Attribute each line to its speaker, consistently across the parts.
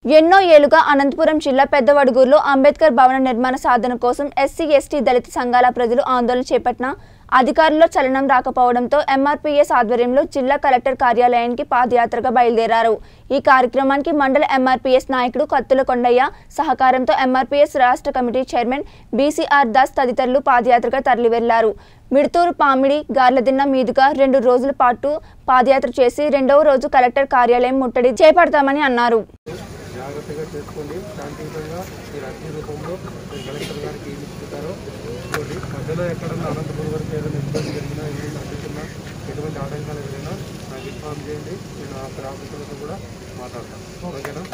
Speaker 1: ఎన్నో ఏళ్లుగా అనంతపురం జిల్లా పెద్దవడుగూరులో అంబేద్కర్ భవన నిర్మాణ సాధన కోసం ఎస్సీ ఎస్టీ దళిత సంఘాల ప్రజలు ఆందోళన చేపట్టిన అధికారుల్లో చలనం రాకపోవడంతో ఎంఆర్పీఎస్ ఆధ్వర్యంలో జిల్లా కలెక్టర్ కార్యాలయానికి పాదయాత్రగా బయలుదేరారు ఈ కార్యక్రమానికి మండల ఎంఆర్పీఎస్ నాయకుడు కత్తుల కొండయ్య సహకారంతో ఎంఆర్పీఎస్ రాష్ట్ర కమిటీ చైర్మన్ బీసీఆర్ దాస్ తదితరులు పాదయాత్రగా తరలివెళ్లారు మిడుతూరు పామిడి గార్లదిన్న మీదుగా రెండు రోజుల పాటు పాదయాత్ర చేసి రెండవ రోజు కలెక్టర్ కార్యాలయం ముట్టడి చేపడతామని అన్నారు
Speaker 2: జాగ్రత్తగా చేసుకోండి శాంతియుతంగా మీరు అర్జీ రూపంలో మీరు కలెక్టర్ గారికి ఏమి ఇస్తుంటారో చూడండి మధ్యలో ఎక్కడన్నా అనంతపురం వరకు ఏదైనా ఇబ్బంది జరిగినా ఏమైనా అడ్డుకున్నా ఎటువంటి ఆటంకాలు ఎదురైనా నాకు ఇన్ఫార్మ్ చేయండి నేను అక్కడ ఆఫీసర్లతో కూడా మాట్లాడతాను ఓకేనా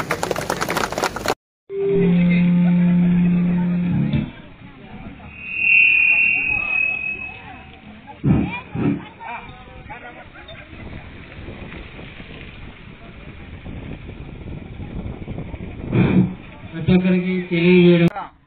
Speaker 3: ప్రతి ఒక్కరికి తెలియజేయడం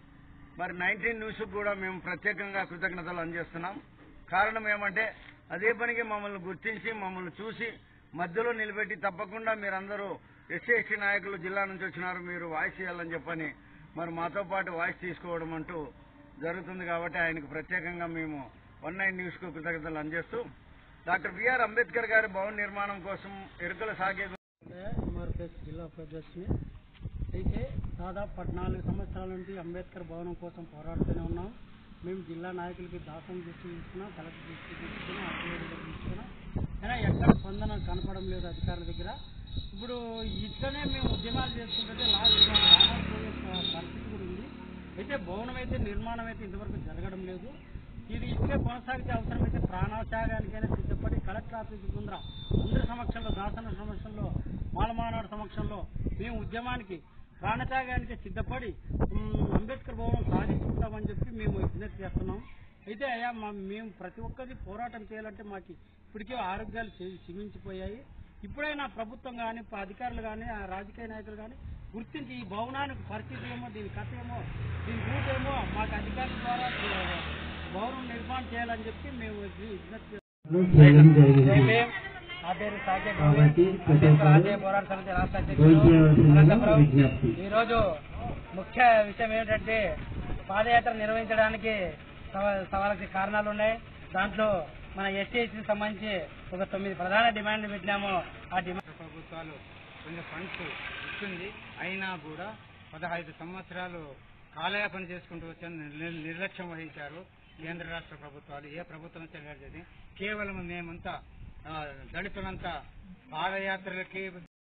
Speaker 4: మరి నైన్టీన్ న్యూస్ కూడా మేము ప్రత్యేకంగా కృతజ్ఞతలు అందజేస్తున్నాం కారణం ఏమంటే అదే పనికి మమ్మల్ని గుర్తించి మమ్మల్ని చూసి మధ్యలో నిలబెట్టి తప్పకుండా మీరందరూ ఎస్సీ ఎస్టీ నాయకులు జిల్లా నుంచి వచ్చినారు మీరు వాయిస్ ఇవ్వాలని చెప్పని మరి మాతో పాటు వాయిస్ తీసుకోవడం అంటూ జరుగుతుంది కాబట్టి ఆయనకు ప్రత్యేకంగా మేము వన్ నైన్ న్యూస్ కు కృతజ్ఞతలు అందజేస్తూ డాక్టర్ బిఆర్ అంబేద్కర్ గారి భవన నిర్మాణం కోసం ఎరుకల సాగే
Speaker 5: ఎంఆర్పిఎస్ జిల్లా ఉపాధ్యక్షుని అయితే దాదాపు పద్నాలుగు సంవత్సరాల నుండి అంబేద్కర్ భవనం కోసం పోరాడుతూనే ఉన్నాం మేము జిల్లా నాయకులకి దాసం దృష్టి తీసుకున్నాం కలెక్టర్ దృష్టి తీసుకున్నాం అధికారుల దగ్గర తీసుకున్నాం అయినా ఎక్కడ స్పందన కనపడం లేదు అధికారుల దగ్గర ఇప్పుడు ఇట్లనే మేము ఉద్యమాలు చేసుకుంటుంటే లాస్ట్ రాకపోయే పరిస్థితి కూడా ఉంది అయితే భవనం అయితే నిర్మాణం అయితే ఇంతవరకు జరగడం లేదు ఇది ఇట్లే కొనసాగితే అవసరమైతే ప్రాణత్యాగానికైనా సిద్ధపడి కలెక్టర్ ఆఫీస్ ముందర అందరి సమక్షంలో దాసన సమక్షంలో మాలమానాడు సమక్షంలో మేము ఉద్యమానికి ప్రాణత్యాగానికి సిద్ధపడి ఉమ్, అంబేద్కర్ భవనం సాధించుకుంటామని చెప్పి మేము విజ్ఞప్తి చేస్తున్నాం అయితే అయ్యా మా మేము ప్రతి ఒక్కరి పోరాటం చేయాలంటే మాకు ఇప్పటికే ఆరోగ్యాలు క్షీ- క్షీణించిపోయాయి ఇప్పుడైనా ప్రభుత్వం కానీ అధికారులు కానీ ఆ రాజకీయ నాయకులు కానీ గుర్తించి ఈ భవనానికి పరిస్థితి ఏమో దీని కథ ఏమో దీని రూట్ ఏమో మాకు అధికారుల ద్వారా చే- భవనం నిర్మాణం చేయాలని చెప్పి మేము విజ్ఞప్తి
Speaker 3: చేయడం జరిగింది
Speaker 5: నా పేరు సాకేత్
Speaker 3: కాబట్టి ప్రతి
Speaker 5: అంబేద్కర్
Speaker 3: ఒక్కరు
Speaker 5: రాజ్య పోరాట సమితి రాష్ట్ర అధ్యక్షుడు
Speaker 3: దయచేయవలసిందిగా
Speaker 5: అనంతపురం.
Speaker 3: విజ్ఞప్తి
Speaker 5: ఈరోజు ముఖ్య విషయం ఏమిటంటే పాదయాత్ర నిర్వహించడానికి సవ- సవాళ్ళకి కారణాలు ఉన్నాయి దాంట్లో మన ఎస్టీ ఎస్టీకి సంబంధించి ఒక తొమ్మిది ప్రధాన డిమాండ్లు పెట్టినాము ఆ డిమాండ్
Speaker 6: ప్రభుత్వాలు కొంచెం ఫండ్స్ ఇస్తుంది అయినా కూడా పదహైదు సంవత్సరాలు కాలయాపన చేసుకుంటూ వచ్చిన నిర్- నిర్లక్ష్యం వహించారు కేంద్ర రాష్ట్ర ప్రభుత్వాలు ఏ ప్రభుత్వం తెలియజేది కేవలం మేమంతా ఆ, దళితులంతా పాదయాత్రలకి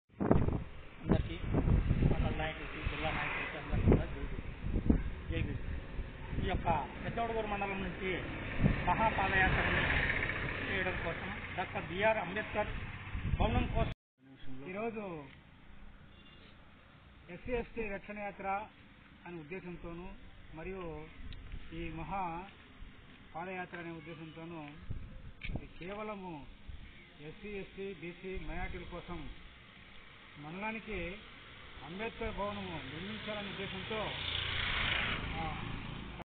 Speaker 5: అందరికీ మండల నాయకులకి జిల్లా నాయకులకి అందరికీ కూడా జై భీమ్. జై భీమ్. ఈ యొక్క పెద్దవడగూరు మండలం నుంచి మహాపాదయాత్రని చేయడం కోసం డాక్టర్ బిఆర్ అంబేద్కర్ భవనం కోసం
Speaker 6: ఈరోజు ఎస్సీ ఎస్టీ రక్షణ యాత్ర అనే ఉద్దేశంతోనూ మరియు ఈ మహా పాదయాత్ర అనే ఉద్దేశంతోనూ ఇది కేవలము ఎస్సీ ఎస్టీ బీసీ మైనార్టీల కోసం మండలానికి అంబేద్కర్ భవనము నిర్మించాలనే ఉద్దేశంతో ఆ,